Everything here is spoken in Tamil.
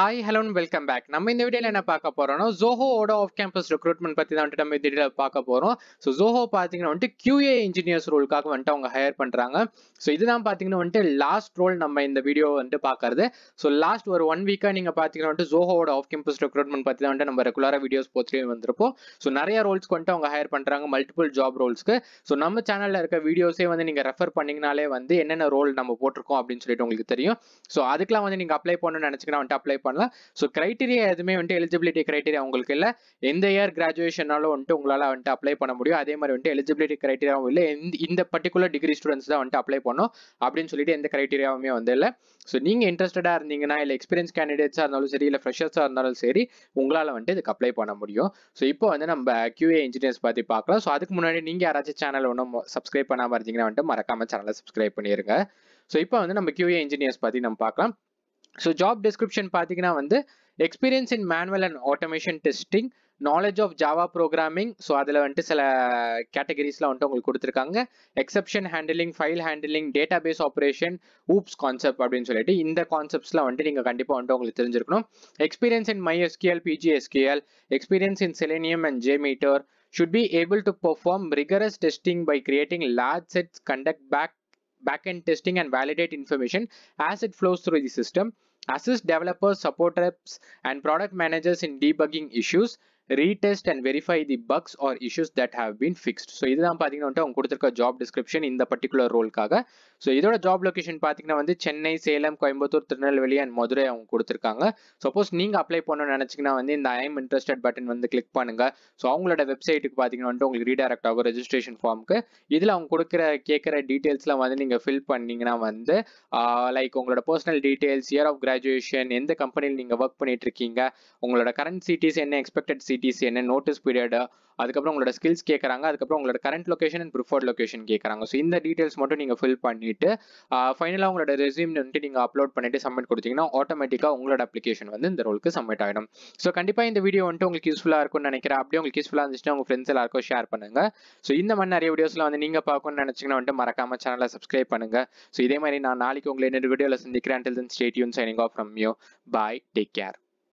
ஹாய் ஹலோ வெல்கம் பேக் நம்ம இந்த வீடியோல என்ன பார்க்க போறோம்னா ஜோஹோட ஆஃப் கேம்பஸ் ரெக்ரூட்மெண்ட் பத்தி தான் வந்துட்டு நம்ம இந்த வீடியோல பார்க்க போறோம் ஸோ ஜோஹோ பாத்தீங்கன்னா வந்துட்டு QA இன்ஜினியர்ஸ் ரோலுக்காக வந்துட்டு அவங்க ஹையர் பண்றாங்க ஸோ இதுதான் பாத்தீங்கன்னா வந்துட்டு லாஸ்ட் ரோல் நம்ம இந்த வீடியோ வந்துட்டு பார்க்கறது ஸோ லாஸ்ட் ஒரு ஒன் வீக்கா நீங்க பாத்தீங்கன்னா வந்துட்டு ஜோஹோட ஆஃப் கேம்பஸ் ரெக்ரூட்மெண்ட் பத்தி தான் வந்துட்டு நம்ம ரெகுலரா வீடியோஸ் போத்துலேயே வந்திருப்போம் ஸோ நிறைய ரோல்ஸ்க்கு வந்துட்டு அவங்க ஹையர் பண்றாங்க மல்டிபிள் ஜாப் ரோல்ஸ்க்கு ஸோ நம்ம சேனல்ல இருக்க வீடியோஸே வந்து நீங்க ரெஃபர் பண்ணீங்கனாலே வந்து என்னென்ன ரோல் நம்ம போட்டிருக்கோம் அப்படின்னு சொல்லிட்டு உங்களுக்கு தெரியும் ஸோ அதுக்கெல்லாம் வந்து நீங்க அப்ளை பண்ணணும்னு நினைச்சீங்கன்னா வந்துட்டு அப்ளை பண்ணலாம் ஸோ கிரைட்டீரியா எதுவுமே வந்துட்டு எலிஜிபிலிட்டி கிரைட்டீரியா உங்களுக்கு இல்லை எந்த இயர் கிராஜுவேஷனாலும் வந்துட்டு உங்களால் வந்துட்டு அப்ளை பண்ண முடியும் அதே மாதிரி வந்துட்டு எலிஜிபிலிட்டி கிரைட்டீரியாவும் இல்லை இந்த இந்த பர்டிகுலர் டிகிரி ஸ்டூடெண்ட்ஸ் தான் வந்துட்டு அப்ளை பண்ணணும் அப்படின்னு சொல்லிட்டு எந்த கிரைட்டீரியாவுமே வந்து இல்லை ஸோ நீங்கள் இன்ட்ரெஸ்டடாக இருந்தீங்கன்னா இல்லை எக்ஸ்பீரியன்ஸ் கேண்டிடேட்ஸாக இருந்தாலும் சரி இல்லை ஃப்ரெஷர்ஸாக இருந்தாலும் சரி உங்களால் வந்துட்டு இதுக்கு அப்ளை பண்ண முடியும் ஸோ இப்போ வந்து நம்ம QA இன்ஜினியர்ஸ் பற்றி பார்க்கலாம் ஸோ அதுக்கு முன்னாடி நீங்கள் யாராச்சும் சேனல் ஒன்றும் சப்ஸ்கிரைப் பண்ணாமல் இருந்தீங்கன்னா வந்துட்டு மறக்காம சேனலை சப்ஸ்கிரைப் பண்ணிடுங்க ஸோ இப்போ வந்து நம்ம QA இன்ஜினியர்ஸ் பற்றி நம்ம பார்க்கலாம் ஸோ ஜாப் டிஸ்கிரிப்ஷன் பார்த்தீங்கன்னா வந்து experience in manual and automation testing knowledge of Java programming so அதில் வந்துட்டு சில கேட்டகரிஸ்லாம் வந்துட்டு உங்களுக்கு கொடுத்துருக்காங்க exception handling file handling database operation OOPS concept அப்படின்னு சொல்லிட்டு இந்த கான்செப்ட்ஸ்லாம் வந்துட்டு நீங்கள் கண்டிப்பாக வந்துட்டு உங்களுக்கு தெரிஞ்சிருக்கணும் experience in MySQL PG SQL experience in Selenium and JMeter should be able to perform rigorous testing by creating large sets, conduct back backend testing and validate information as it flows through the system, assist developers, support reps, and product managers in debugging issues, retest and verify the bugs or issues that have been fixed. So இதுதான் பார்த்தீங்கன்னா வந்துட்டு அவங்க கொடுத்துருக்க ஜாப் டிஸ்கிரிப்ஷன் இந்த பர்டிகுலர் ரோலுக்காக ஸோ இதோட ஜாப் லொகேஷன் பார்த்தீங்கன்னா வந்து சென்னை சேலம் கோயம்புத்தூர் திருநெல்வேலி அண்ட் மதுரை அவங்க கொடுத்துருக்காங்க சப்போஸ் நீங்கள் அப்ளை பண்ணணும்னு நினச்சிங்கன்னா வந்து இந்த ஐ எம் இன்ட்ரெஸ்டட் பட்டன் வந்து கிளிக் பண்ணுங்க ஸோ அவங்களோட வெப்சைட்டுக்கு பார்த்தீங்கன்னா வந்துட்டு உங்களுக்கு ரீடைரக்ட் ஆகும் ரெஜிஸ்ட்ரேஷன் ஃபார்முக்கு இதில் அவங்க கொடுக்குற கேட்குற டீட்டெயில்ஸ்லாம் வந்து நீங்கள் ஃபில் பண்ணீங்கன்னா வந்து லைக் உங்களோட personal details year of graduation எந்த கம்பெனியில் நீங்கள் ஒர்க் பண்ணிட்டு இருக்கீங்க உங்களோட கரண்ட் சிட்டிஸ் என்ன எக்ஸ்பெக்டட் சிட்டிஸ் என்ன நோட்டீஸ் பீரியடு அதுக்கப்புறம் உங்களோட ஸ்கில்ஸ் கேட்குறாங்க அதுக்கப்புறம் உங்களோட current location and preferred location கேட்குறாங்க ஸோ இந்த டீட்டெயில்ஸ் மட்டும் நீங்கள் ஃபில் பண்ணிட்டு ஃபைனலாக உங்களோட ரெசியூம் வந்துட்டு நீங்கள் அப்லோட் பண்ணிட்டு சப்மிட் கொடுத்தீங்கன்னா ஆட்டோமேட்டிக்காக உங்களோட அப்ளிகேஷன் வந்து இந்த ரோலுக்கு சப்மிட் ஆகிடும் ஸோ கண்டிப்பாக இந்த வீடியோ வந்துட்டு உங்களுக்கு யூஸ்ஃபுல்லாக இருக்கும்னு நினைக்கிறேன் அப்படியே உங்களுக்கு யூஸ்ஃபுல்லாக இருந்துச்சுன்னா உங்கள் ஃப்ரெண்ட்ஸ் எல்லாருக்கும் ஷேர் பண்ணுங்க ஸோ இந்த மாதிரி நிறைய வீடியோஸ்லாம் வந்து நீங்கள் பார்க்கணும்னு நினச்சிங்கன்னா வந்துட்டு மறக்காம சேனலை சப்ஸ்கிரைப் பண்ணுங்க ஸோ இதே மாதிரி நான் நாளைக்கு உங்களை இன்னொரு வீடியோவில் சந்திக்கிறேன் until then stay tuned signing off from you bye take care